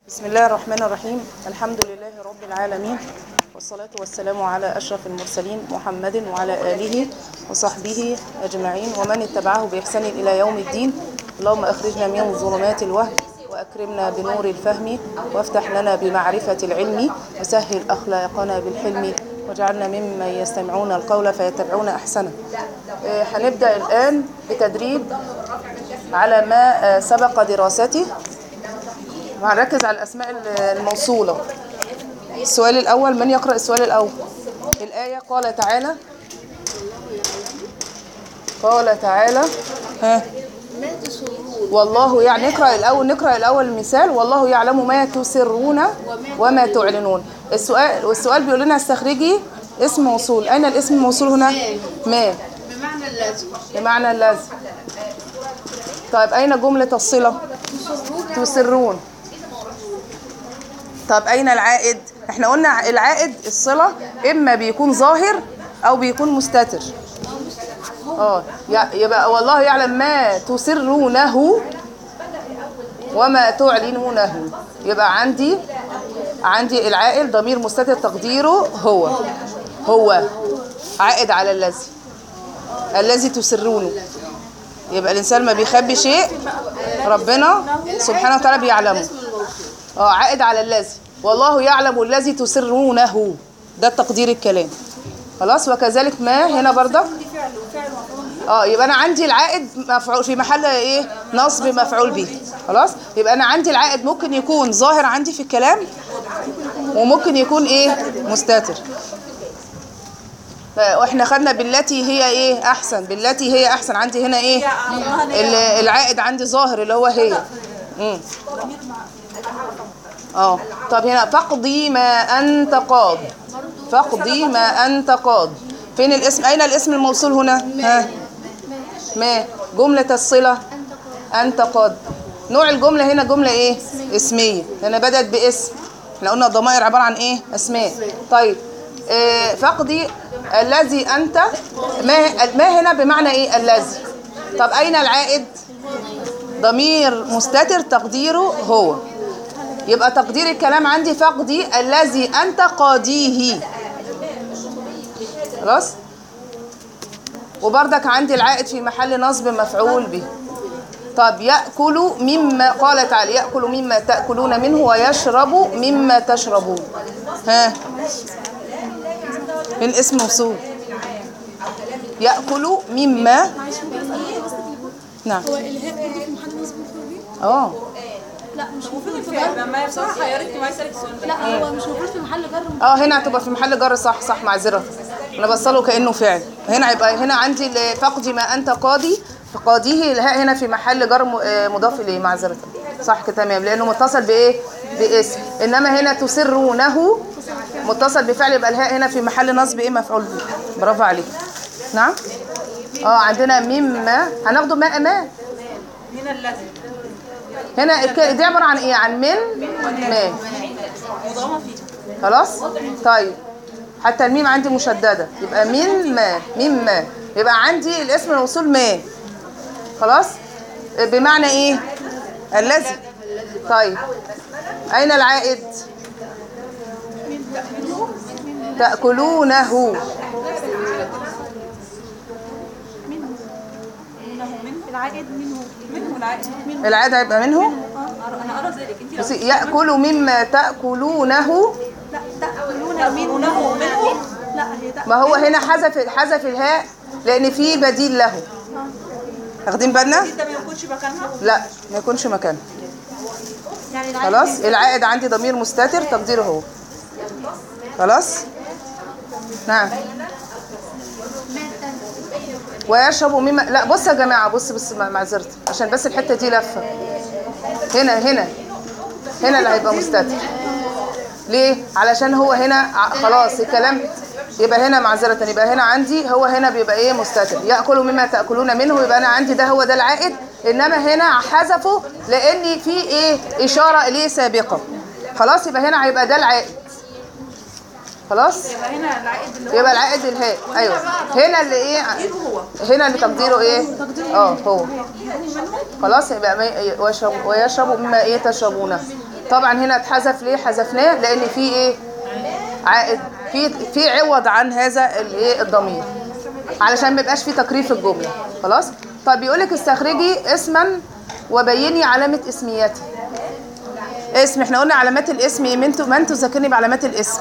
بسم الله الرحمن الرحيم الحمد لله رب العالمين والصلاة والسلام على أشرف المرسلين محمد وعلى آله وصحبه أجمعين ومن اتبعه بإحسان إلى يوم الدين اللهم أخرجنا من ظلمات الوهم وأكرمنا بنور الفهم وافتح لنا بمعرفة العلم وسهل أخلاقنا بالحلم واجعلنا ممن يستمعون القول فيتبعون أحسنه آه، هنبدأ الآن بتدريب على ما آه، سبق دراسته وهنركز على الأسماء الموصولة السؤال الأول من يقرأ السؤال الأول الآية قال تعالى قال تعالى ها والله يعني نقرأ الأول نقرأ الأول المثال والله يعلم ما تسرون وما تعلنون السؤال والسؤال بيقول لنا استخرجي اسم موصول أين الاسم الموصول هنا ما بمعنى اللازم بمعنى اللازم طيب أين جملة الصلة تسرون طب أين العائد احنا قلنا العائد الصلة إما بيكون ظاهر أو بيكون مستتر اه يع- يبقى والله يعلم ما تسرونه وما تعلنونه يبقى عندي عندي العائد ضمير مستتر تقديره هو هو عائد على الذي الذي تسرونه يبقى الانسان ما بيخبي شيء ربنا سبحانه وتعالى بيعلمه اه عائد على الذي والله يعلم الذي تسرونه ده تقدير الكلام خلاص وكذلك ما هنا برضك اه يبقى انا عندي العائد مفعول في محل ايه نصب مفعول به خلاص يبقى انا عندي العائد ممكن يكون ظاهر عندي في الكلام وممكن يكون ايه مستتر واحنا خدنا بالتي هي ايه احسن بالتي هي احسن عندي هنا ايه ال- العائد عندي ظاهر اللي هو هي امم اه طب هنا فاقضي ما انت قاض فاقضي ما انت قاض فين الاسم اين الاسم الموصول هنا ها ما جملة الصلة انت قاض نوع الجملة هنا جملة ايه اسمية هنا بدأت باسم احنا قلنا الضمائر عبارة عن ايه اسماء طيب آه، فاقضي الذي انت ما ما هنا بمعنى ايه الذي طب اين العائد ضمير مستتر تقديره هو يبقى تقدير الكلام عندي فاقضي الذي انت قاضيه خلاص وبردك عندي العائد في محل نصب مفعول به طب يأكل مما قال تعالى يأكل مما تأكلون منه ويشرب مما تشربون ها من اسم موصول يأكل مما نعم هو الهاء برضه في محل نصب مفعول به؟ اه لا مش المفروض في جر ما بصراحه حيرتني ما اسالك السؤال ده لا هو مش المفروض في محل جر اه هنا هتبقى في محل جر صح صح معذره انا بصله كانه فعل هنا هيبقى هنا عندي ال- فقدي ما انت قاضي فقاضيه الهاء هنا في محل جر م- آه، مضاف اليه معذره صح كده تمام لانه متصل بايه باسم انما هنا تسرونه متصل بفعل يبقى الهاء هنا في محل نصب ايه مفعول به برافو عليك نعم اه عندنا مما هناخده ماء ما من الذي هنا الك- دي عباره عن ايه عن من ما مضامه فيه خلاص طيب حتى الميم عندي مشددة يبقى من ما من ما يبقى عندي الاسم الموصول ما خلاص بمعنى ايه الذي طيب اين العائد تأكلونه العائد منه منه العائد العائد هيبقى منه انا ارى ذلك انت لو بصي، يأكل مما تأكلونه لا تأكلون منه منه لا هي ده ما هو هنا حذف حذف الهاء لأن في بديل له واخدين بالنا ده ما يكونش مكانها لا ما يكونش مكانه يعني العائد خلاص العائد عندي ضمير مستتر تقديره هو خلاص نعم ويشرب مما لا بص يا جماعه بص بص مع- معذرتي عشان بس الحته دي لفه هنا هنا هنا اللي هيبقى مستتر ليه علشان هو هنا ع- خلاص الكلام يبقى هنا معذرة يبقى هنا عندي هو هنا بيبقى ايه مستتر ياكل مما تاكلون منه يبقى انا عندي ده هو ده العائد انما هنا حذفه لان في ايه اشاره اليه سابقه خلاص يبقى هنا هيبقى ده العائد خلاص يبقى هنا العائد اللي هو يبقى العائد الهاء ايوه هنا اللي ايه هو هنا اللي تقديره ايه اه هو خلاص يبقى ما- ويشرب ويشرب مما ايه تشربونه طبعا هنا اتحذف ليه حذفناه لان في ايه عائد في في عوض عن هذا الايه الضمير علشان ما يبقاش في تكرير في الجمله خلاص طب بيقول لك استخرجي اسما وبيني علامه اسميته اسم احنا قلنا علامات الاسم ايه من من تذكرني بعلامات الاسم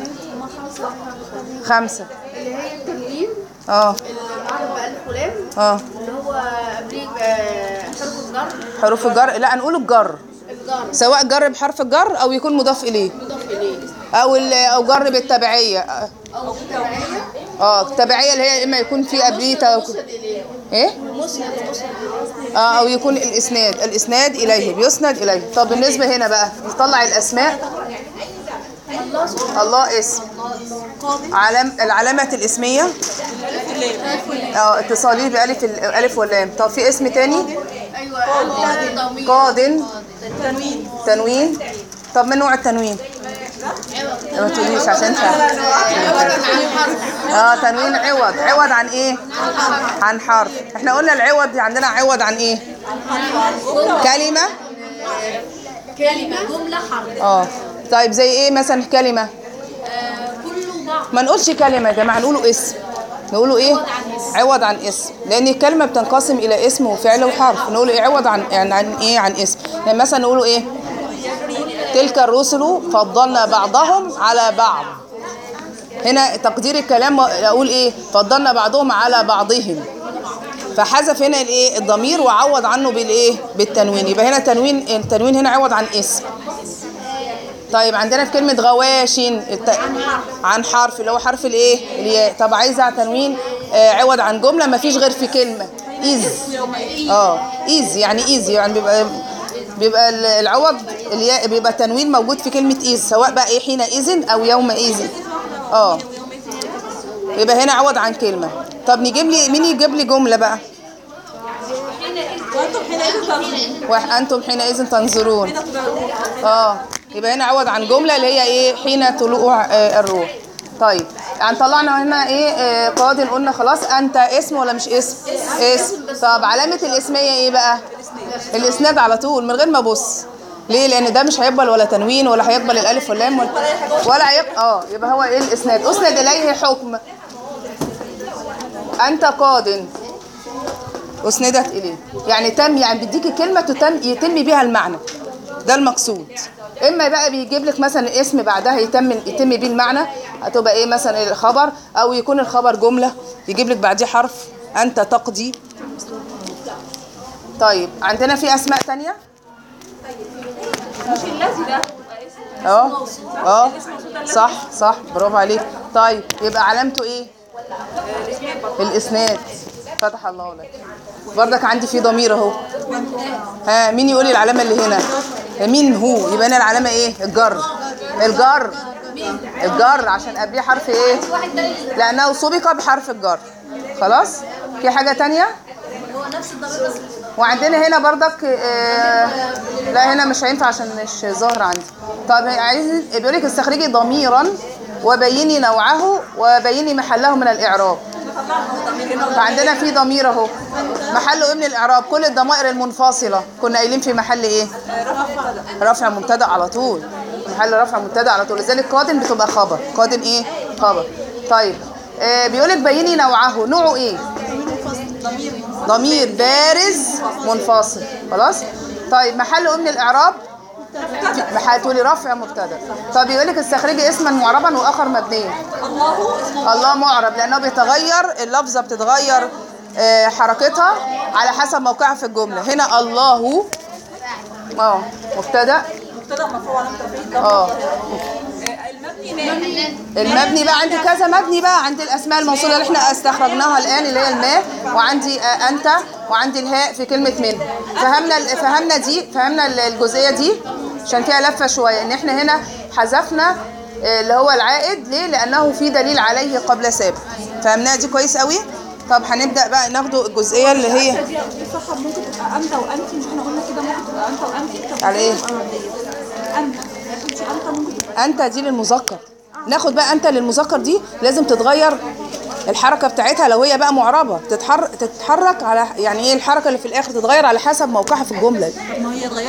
خمسه اللي هي التنوين اه المعرف بألف ولام اه اللي هو قبليه آه، حرف الجر حروف الجر لا نقول الجر الجر سواء جر بحرف الجر او يكون مضاف اليه مضاف إليه او ال- او جر بالتبعيه أو تبعية اه التبعيه اللي هي اما يكون في قبليه تو- مسند إليه ايه مسند مسند اه او يكون الاسناد الاسناد اليه بيسند اليه طب بالنسبه هنا بقى نطلع الاسماء الله سبحانه الله اسم علم العلامه الاسميه اه اتصالي بالف الالف واللام طب في اسم تاني أيوة قاضي ضمير قاض تنوين تنوين طب من نوع التنوين ما تقوليش عشان انت عبارة عن حرف اه تنوين عوض عوض عن ايه عن حرف احنا قلنا العوض عندنا عوض عن ايه كلمه كلمة جملة حرف اه طيب زي ايه مثلا كلمه آه، كله بعض ما نقولش كلمه يا جماعه نقوله اسم نقوله ايه عوض عن اسم لان الكلمه بتنقسم الى اسم وفعل وحرف نقول ايه عوض عن يعني عن ايه عن اسم يعني مثلا نقوله ايه تلك الرسل فضلنا بعضهم على بعض هنا تقدير الكلام اقول ايه فضلنا بعضهم على بعضهم فحذف هنا الايه الضمير وعوض عنه بالايه بالتنوين يبقى هنا تنوين التنوين هنا عوض عن اسم طيب عندنا في كلمة غواشين الت... عن حرف اللي هو حرف الايه الياء طب عايزة على تنوين آه عوض عن جملة ما فيش غير في كلمة إذ اه إذ يعني إذ يعني بيبقى بيبقى ال- العوض الياء بيبقى تنوين موجود في كلمة إذ سواء بقى إيه حينئذ أو يومئذ اه يبقى هنا عوض عن كلمة طب نجيب لي مين يجيب لي جملة بقى وانتم حينئذ تنظرون وأنتم حينئذ تنظرون اه يبقى هنا عوض عن جمله اللي هي ايه حين طلوع آه الروح طيب يعني طلعنا هنا ايه آه قاضي قلنا خلاص انت اسم ولا مش اسم اسم طب علامه الاسميه ايه بقى الاسناد على طول من غير ما ابص ليه لان ده مش هيقبل ولا تنوين ولا هيقبل الالف واللام ولا ولا هيق... اه يبقى هو ايه الاسناد اسند اليه حكم انت قاض اسندت اليه يعني تم يعني بيديكي كلمه تتم يتم بيها المعنى ده المقصود اما بقى بيجيب لك مثلا اسم بعدها يتم يتم بيه المعنى هتبقى ايه مثلا الخبر او يكون الخبر جمله يجيب لك بعديه حرف انت تقضي طيب عندنا في اسماء تانية مش الذي ده اه اه صح صح برافو عليك طيب يبقى علامته ايه الاسناد فتح الله لك برضك عندي في ضمير اهو ها مين يقول لي العلامه اللي هنا مين هو يبقى هنا العلامه ايه الجر الجر الجر عشان قبليه حرف ايه لانه سبق بحرف الجر خلاص في حاجه تانية وعندنا هنا بردك آه لا هنا مش هينفع عشان مش ظاهر عندي طب عايز بيقول لك استخرجي ضميرا وبيني نوعه وبيني محله من الاعراب فعندنا في ضمير اهو محله ايه من الاعراب كل الضمائر المنفصله كنا قايلين في محل ايه رفع مبتدا على طول محل رفع مبتدا على طول لذلك قادم بتبقى خبر قادم ايه خبر طيب آه بيقول لك بيني نوعه نوعه ايه ضمير بارز منفصل خلاص طيب محله ايه من الاعراب محل تقولي رفع مبتدا طب يقول لك استخرجي اسما معربا واخر مبنيا الله معرب لانه بيتغير اللفظه بتتغير آه، حركتها على حسب موقعها في الجمله هنا الله اه مبتدا مبتدا مرفوع علامه ترفيع اه المبني نائب المبني بقى عندي كذا مبني بقى عندي الاسماء الموصوله اللي احنا استخرجناها الان اللي هي الماء وعندي آه، انت وعندي الهاء في كلمه من فهمنا ال- فهمنا دي فهمنا ال- الجزئيه دي عشان فيها لفه شويه ان احنا هنا حذفنا آه، اللي هو العائد ليه لانه في دليل عليه قبل سابق فهمناها دي كويس قوي طب هنبدا بقى ناخده الجزئيه اللي هي الفخم ممكن تبقى انت وانت مش احنا قلنا كده ممكن تبقى انت وانت طب على ايه؟ تبقى مبنية. انت ما يكونش انت ممكن تبقى انت دي للمذكر ناخد بقى انت للمذكر دي لازم تتغير الحركه بتاعتها لو هي بقى معربه تتحرك تتحرك على يعني ايه الحركه اللي في الاخر تتغير على حسب موقعها في الجمله ما هي اتغيرت احنا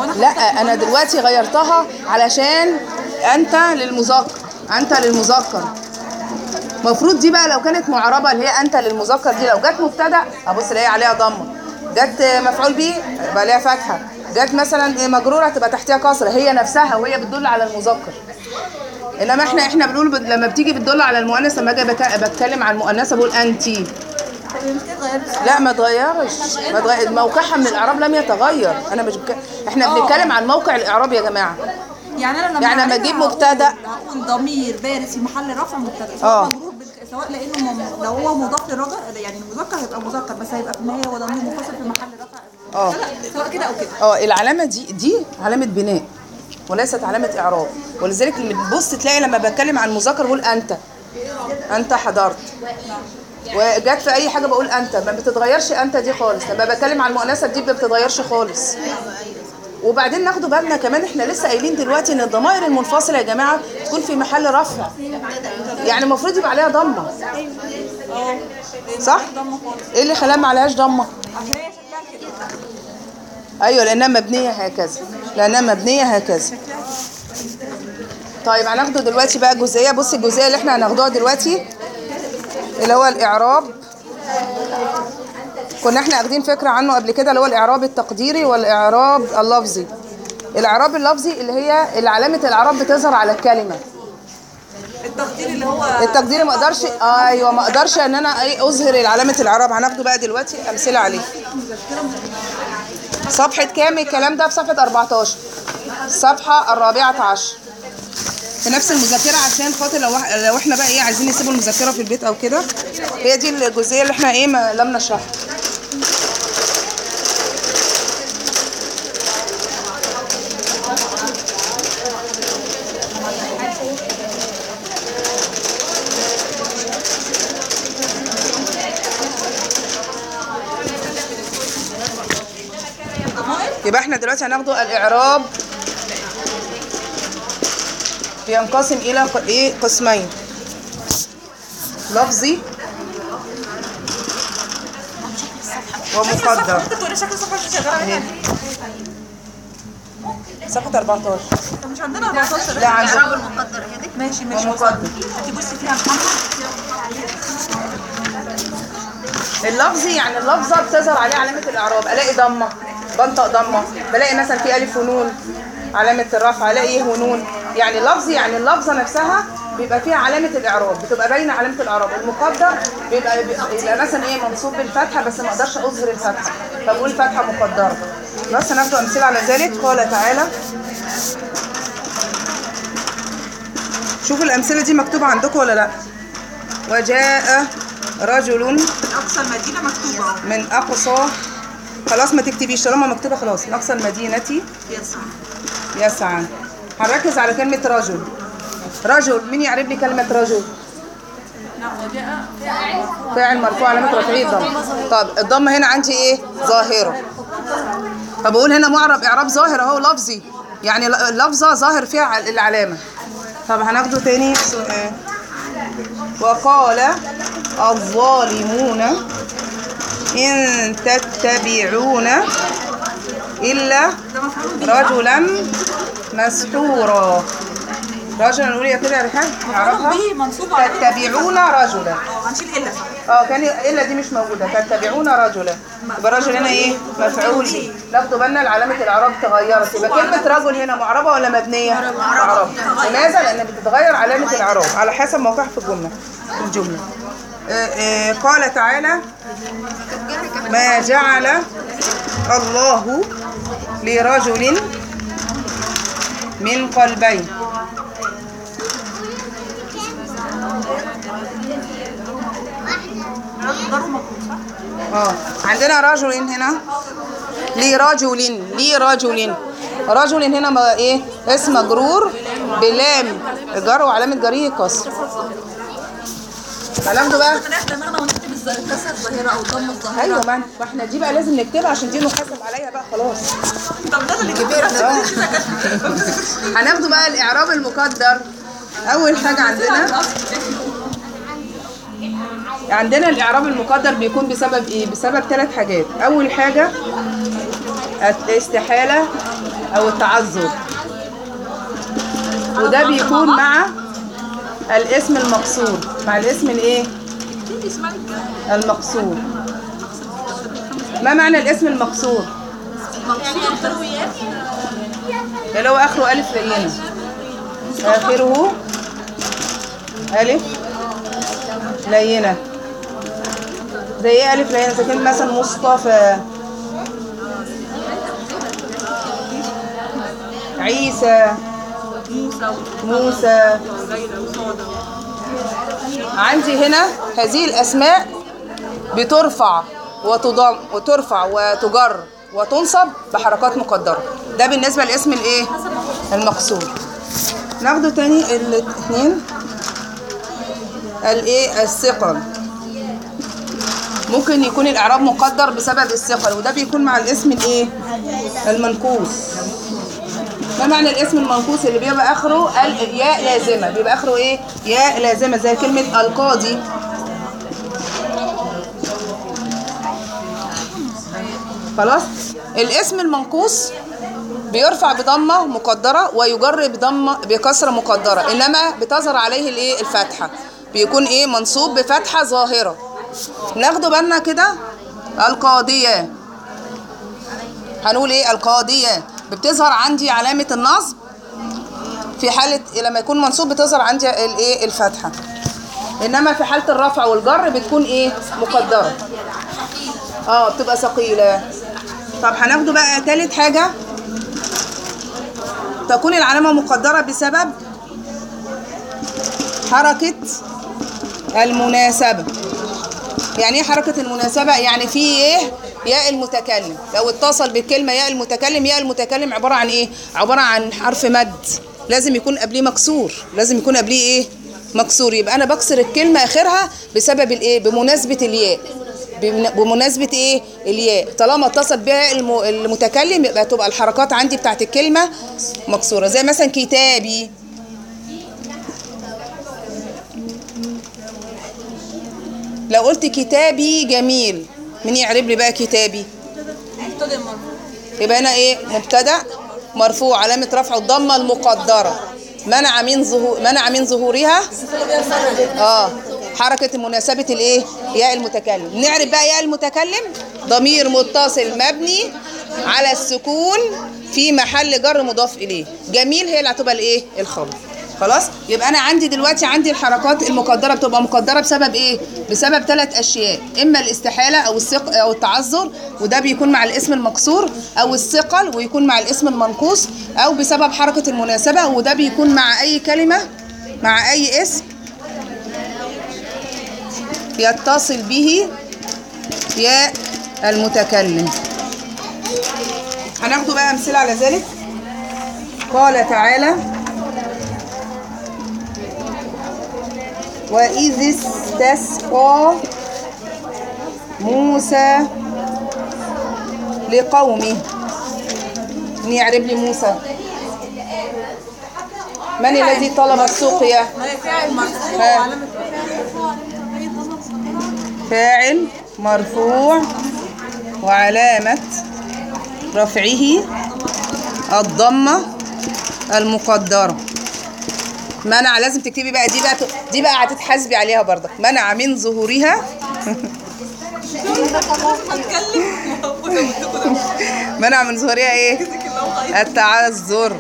لا انا دلوقتي غيرتها علشان انت للمذكر انت للمذكر المفروض دي بقى لو كانت معربه اللي هي انت للمذكر دي لو جت مبتدا ابص الاقي عليها ضمه جت مفعول به يبقى ليها فتحه جت مثلا مجروره تبقى تحتها كسره هي نفسها وهي بتدل على المذكر انما احنا احنا بنقول بد- لما بتيجي بتدل على المؤنث لما اجي بك- بتكلم عن المؤنثه بقول انتي لا ما اتغيرش ما اتغير موقعها من الاعراب لم يتغير انا مش بك... احنا بنتكلم عن موقع الاعراب يا جماعه يعني انا لما يعني لما أعرفها اجيب هقول- مبتدأ. هقول ضمير بارز في محل رفع مبتدا آه. سواء مجرور بال- سواء لانه مم- لو هو مضاف للرجل يعني المذكر هيبقى مذكر بس هيبقى في النهايه هو ضمير منفصل في محل رفع اه مبتدأ، سواء كده او كده اه العلامه دي دي علامه بناء وليست علامه اعراب ولذلك اللي بتبص تلاقي لما بتكلم عن المذكر بقول انت انت حضرت وجت في اي حاجه بقول انت ما بتتغيرش انت دي خالص لما بتكلم عن المؤنثه دي ما بتتغيرش خالص وبعدين ناخدوا بالنا كمان احنا لسه قايلين دلوقتي ان الضمائر المنفصله يا جماعه تكون في محل رفع يعني المفروض يبقى عليها ضمه صح ايه اللي خلاها ما عليهاش ضمه عشان هي شكلها كده ايوه لانها مبنيه هكذا لانها مبنيه هكذا طيب هناخده دلوقتي بقى جزئيه بصي الجزئيه اللي احنا هناخدوها دلوقتي اللي هو الاعراب كنا احنا واخدين فكره عنه قبل كده اللي هو الاعراب التقديري والاعراب اللفظي الاعراب اللفظي اللي هي اللي علامه الاعراب بتظهر على الكلمه التقدير اللي هو التقديري ما اقدرش ايوه ما اقدرش ان انا ايه اظهر علامه الاعراب هناخده بقى دلوقتي امثله عليه صفحه كام الكلام ده في صفحه 14 الصفحه الرابعه عشر في نفس المذكره عشان خاطر لو وح- لو احنا بقى ايه عايزين نسيبوا المذكره في البيت او كده هي دي الجزئيه اللي احنا ايه ما لم نشرحها يبقى احنا دلوقتي هناخده الاعراب بينقسم الى ق- ايه قسمين لفظي ومقدر ممكن تقولي شكل الصفحه مش شغاله اهي. صفحة 14 طب مش عندنا 14 لا عندنا المقدر هذه ماشي ماشي ومقدر هاتي بصي فيها محمد اللفظي يعني اللفظة بتظهر عليه علامة الإعراب ألاقي ضمة بنطق ضمة بلاقي مثلا في ألف ونون علامة الرفع ألاقي إيه ونون يعني لفظي يعني اللفظة نفسها بيبقى فيها علامة الإعراب بتبقى باينة علامة الإعراب المقدر بيبقى بيبقى مثلا إيه منصوب بالفتحة بس ما أقدرش أظهر الفتحة فبقول فتحة مقدرة بس هناخد أمثلة على ذلك قال تعالى شوفوا الأمثلة دي مكتوبة عندكم ولا لأ وجاء رجل اقصى المدينه مكتوبه اهو من أقصى خلاص ما تكتبيش طالما مكتوبة خلاص من أقصى المدينة يسعى يسعى هنركز على كلمة رجل رجل مين يعرف لي كلمة رجل؟ فاعل مرفوع علامة رفعه الضمة طب الضمة هنا عندي ايه؟ ظاهرة طب اقول هنا معرب اعراب ظاهر اهو لفظي يعني ل- اللفظة ظاهر فيها ع- العلامة طب هناخده تاني سؤال وقال الظالمون إن تتبعون إلا رجلا مسحورا رجلا نقول يا كده يا ريحان اعرفها به منصوب على تتبعون رجلا اه هنشيل الا صح اه كان الا دي مش موجوده تتبعون رجلا يبقى الرجل هنا ايه مفعول به ناخدوا بالنا علامه الاعراب تغيرت يبقى كلمه رجل هنا معربه ولا مبنيه معربه لماذا لان بتتغير علامه الاعراب على حسب موقعها في الجمله في الجمله آه، آه، قال تعالى ما جعل الله لرجل من قلبين ضرب مكتوب صح اه عندنا رجل هنا لرجل لرجل رجل هنا ما ايه اسم مجرور بلام الجر وعلامه جريه كسر هناخده بقى احنا دماغنا ونكتب الز- الكسره الظاهره او الضمه الظاهره ايوه ما ما احنا دي بقى لازم نكتبها عشان دي نحاسب عليها بقى خلاص طب ده اللي كبير آه. هناخده بقى الاعراب المقدر اول حاجه عندنا عندنا الاعراب المقدر بيكون بسبب ايه بسبب ثلاث حاجات اول حاجه الاستحاله او التعذر وده بيكون مع الاسم المقصور مع الاسم الايه المقصور ما معنى الاسم المقصور اللي هو اخره الف لينه اخره الف لينه زي ايه الف لينه زي كلمه مثلا مصطفى عيسى موسى عندي هنا هذه الاسماء بترفع وتضم وترفع وتجر وتنصب بحركات مقدره ده بالنسبه لاسم الايه المقصور ناخده تاني الاثنين الايه الثقل ممكن يكون الاعراب مقدر بسبب الثقل وده بيكون مع الاسم الايه المنقوص ما معنى الاسم المنقوص اللي بيبقى اخره ال- ياء لازمه بيبقى اخره ايه ياء لازمه زي كلمه القاضي خلاص الاسم المنقوص بيرفع بضمه مقدره ويجر بضمه بكسره مقدره انما بتظهر عليه الايه الفتحه بيكون ايه منصوب بفتحه ظاهره ناخده بالنا كده القاضيه هنقول ايه القاضيه بتظهر عندي علامه النصب في حاله لما يكون منصوب بتظهر عندي الايه الفتحه انما في حاله الرفع والجر بتكون ايه مقدره اه بتبقى ثقيله طب هناخده بقى تالت حاجه تكون العلامه مقدره بسبب حركه المناسبه يعني ايه حركه المناسبه يعني في ايه ياء المتكلم لو اتصل بالكلمه ياء المتكلم ياء المتكلم عباره عن ايه عباره عن حرف مد لازم يكون قبليه مكسور لازم يكون قبليه ايه مكسور يبقى انا بكسر الكلمه اخرها بسبب الايه بمناسبه الياء بمن- بمناسبه ايه الياء طالما اتصل بها الم- المتكلم يبقى تبقى الحركات عندي بتاعت الكلمه مكسوره زي مثلا كتابي لو قلت كتابي جميل مين يعرب لي بقى كتابي يبقى هنا ايه مبتدا مرفوع علامه رفع الضمه المقدره منع من ظهور منع من ظهورها اه حركه مناسبه الايه ياء المتكلم نعرف بقى ياء المتكلم ضمير متصل مبني على السكون في محل جر مضاف اليه جميل هي اللي هتبقى الايه الخبر خلاص يبقى انا عندي دلوقتي عندي الحركات المقدره بتبقى مقدره بسبب ايه بسبب ثلاث اشياء اما الاستحاله او الثق او التعذر وده بيكون مع الاسم المكسور او الثقل ويكون مع الاسم المنقوص او بسبب حركه المناسبه وده بيكون مع اي كلمه مع اي اسم يتصل به ياء المتكلم هناخد بقى امثله على ذلك قال تعالى وإذ استسقى موسى لقومه مين يعرف لي موسى من الذي طلب السقيا ها. فاعل مرفوع وعلامة رفعه الضمة المقدرة منع لازم تكتبي بقى دي بقى دي بقى هتتحاسبي عليها برضك منع من ظهورها منع من ظهورها ايه التعذر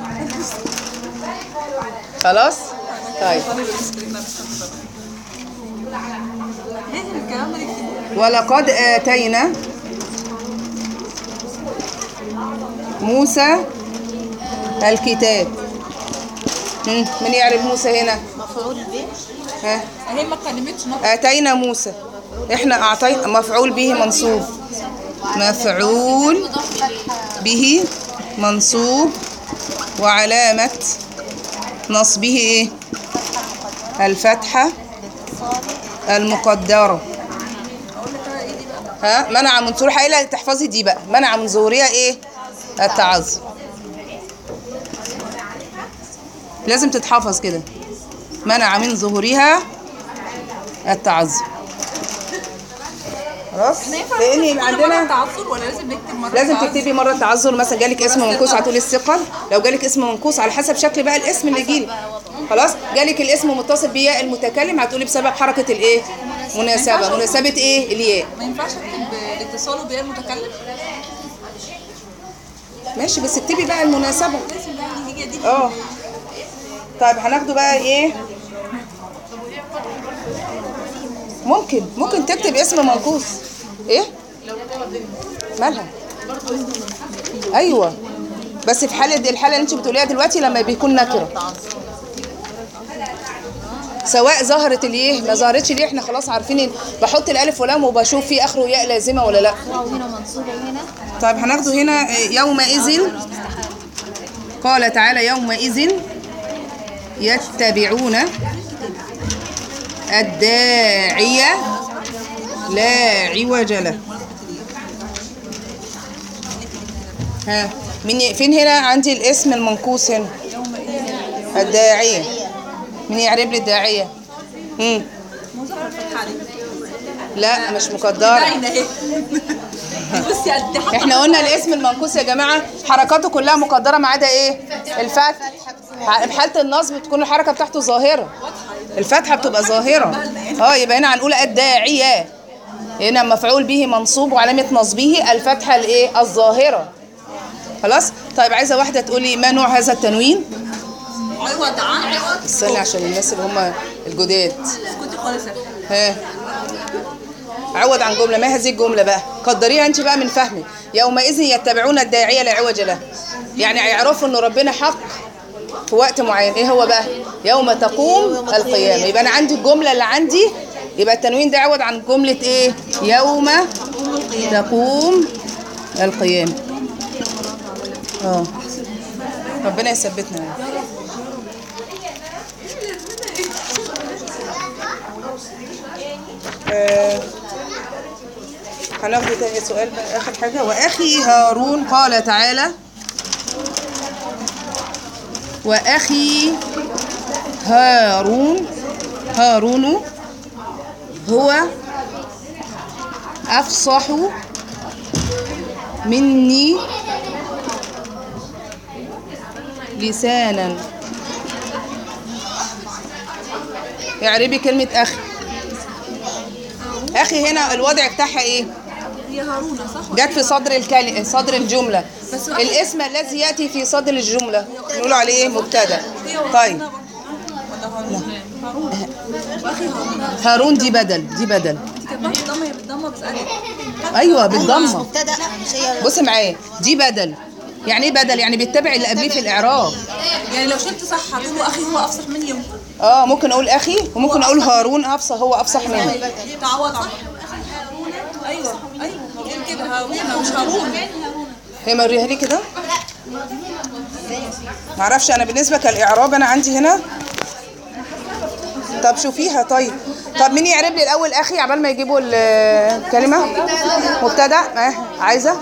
خلاص طيب ولقد آتينا موسى الكتاب مم، من يعرف موسى هنا مفعول به ها هي ما اتكلمتش نقطة آتينا موسى احنا اعطينا مفعول به منصوب مفعول به منصوب وعلامة نصبه ايه الفتحة المقدرة ها منع من ظهور حقيقة تحفظي دي بقى منع من ظهورها ايه التعذر لازم تتحفظ كده منع من ظهورها التعذر خلاص ما ينفعش لان نكتب يبقى كل مرة عندنا تعثر ولا لازم نكتب مرة لازم تعثر؟ تكتبي مره تعذر مثلا جالك اسم منقوص هتقولي الثقل لو جالك اسم منقوص على حسب شكل بقى الاسم اللي يجيلك خلاص جالك الاسم متصل بياء المتكلم هتقولي بسبب حركه الايه مناسبه مناسبه ايه الياء ما ينفعش اكتب الاتصال بيا المتكلم ماشي بس اكتبي بقى المناسبه لازم بقى هي دي اه طيب هناخده بقى ايه ممكن ممكن تكتب اسم منقوص ايه مالها ايوه بس في حاله الحاله اللي انت بتقوليها دلوقتي لما بيكون نكره سواء ظهرت الايه ما ظهرتش ليه احنا خلاص عارفين إن بحط الالف ولام وبشوف في اخره ياء لازمه ولا لا وهنا منصوبة هنا طيب هناخده هنا يومئذ قال تعالى يومئذ يتبعون الداعية لا عوج له ها من فين هنا عندي الاسم المنقوص هنا الداعية مين يعرب لي الداعية مم. مظهر الفتحة دي لا مش مقدرة باينة اهي بصي قد حتى احنا قلنا الاسم المنقوص يا جماعه حركاته كلها مقدره ما عدا ايه الفتح في حاله النصب بتكون الحركه بتاعته ظاهره الفتحه بتبقى ظاهره اه يبقى هنا هنقول الداعيه هنا مفعول به منصوب وعلامه نصبه الفتحه الايه الظاهره خلاص طيب عايزه واحده تقولي ما نوع هذا التنوين عوض عن استني عشان الناس اللي هم الجداد اسكتي خالص يا ها عوض عن جمله ما هذه الجمله بقى قدريها انت بقى من فهمك يومئذ يتبعون الداعيه لا عوج له يعني هيعرفوا ان ربنا حق في وقت معين ايه هو بقى يوم تقوم القيامه يبقى انا عندي الجمله اللي عندي يبقى التنوين ده عوض عن جمله ايه يوم تقوم القيامه اه ربنا يثبتنا يعني. آه، هناخد تاني سؤال بقى اخر حاجه واخي هارون قال تعالى واخي هارون هارون هو افصح مني لسانا اعربي كلمه اخي اخي هنا الوضع بتاعها ايه هي هارونة صح؟ جت في صدر الكلمة صدر الجملة الاسم الذي يأتي في صدر الجملة نقول عليه ايه مبتدا طيب ولا هارون هارون واخي هارون هارون دي بدل دي بدل انت كاتباها بالضمه هي بالضمه بس الف ايوه بالضمه مبتدا مش هي بص معايا دي بدل يعني ايه بدل يعني بيتبع اللي قبليه في الاعراب يعني لو شلت صح هتقول له اخي هو افصح مني يوم اه ممكن اقول اخي وممكن اقول هارون افصح هو افصح مني تعوض عن ايوه ايوه بقول كده هارونة مش هارون هي موريها لي كده معرفش انا بالنسبه كالاعراب انا عندي هنا طب شوفيها طيب طب مين يعرب لي الاول اخي عبال ما يجيبوا ال- الكلمه مبتدا اه عايزه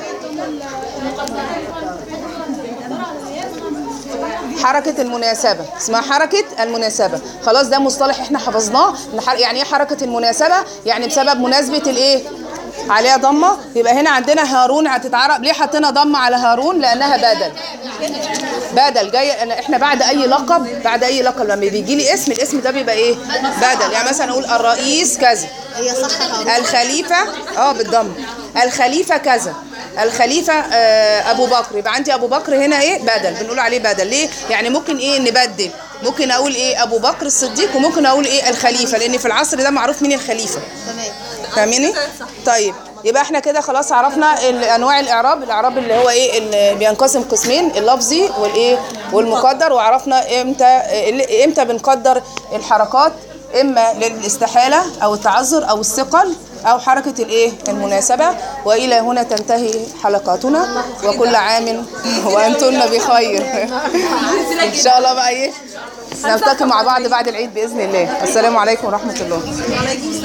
حركة المناسبة اسمها حركة المناسبة خلاص ده مصطلح احنا حفظناه إن حر- يعني ايه حركة المناسبة يعني بسبب مناسبة الايه عليها ضمة يبقى هنا عندنا هارون هتتعرب ليه حطينا ضمة على هارون لأنها بدل بدل جاي أنا- احنا بعد اي لقب بعد اي لقب لما بيجي لي اسم الاسم ده بيبقى ايه بدل يعني مثلا اقول الرئيس كذا هي صح هارون الخليفة اه بالضم الخليفة كذا الخليفة آه أبو بكر يبقى عندي أبو بكر هنا إيه بدل بنقول عليه بدل ليه يعني ممكن إيه نبدل ممكن أقول إيه أبو بكر الصديق وممكن أقول إيه الخليفة لأن في العصر ده معروف مين الخليفة تمام فاهميني طيب يبقى احنا كده خلاص عرفنا ال- انواع الاعراب الاعراب اللي هو ايه اللي بينقسم قسمين اللفظي والايه والمقدر وعرفنا امتى ال- امتى بنقدر الحركات اما للاستحاله او التعذر او الثقل او حركه الايه المناسبه والى هنا تنتهي حلقاتنا وكل عام وانتن بخير ان شاء الله بقى ايه نلتقي مع بعض بعد العيد باذن الله السلام عليكم ورحمه الله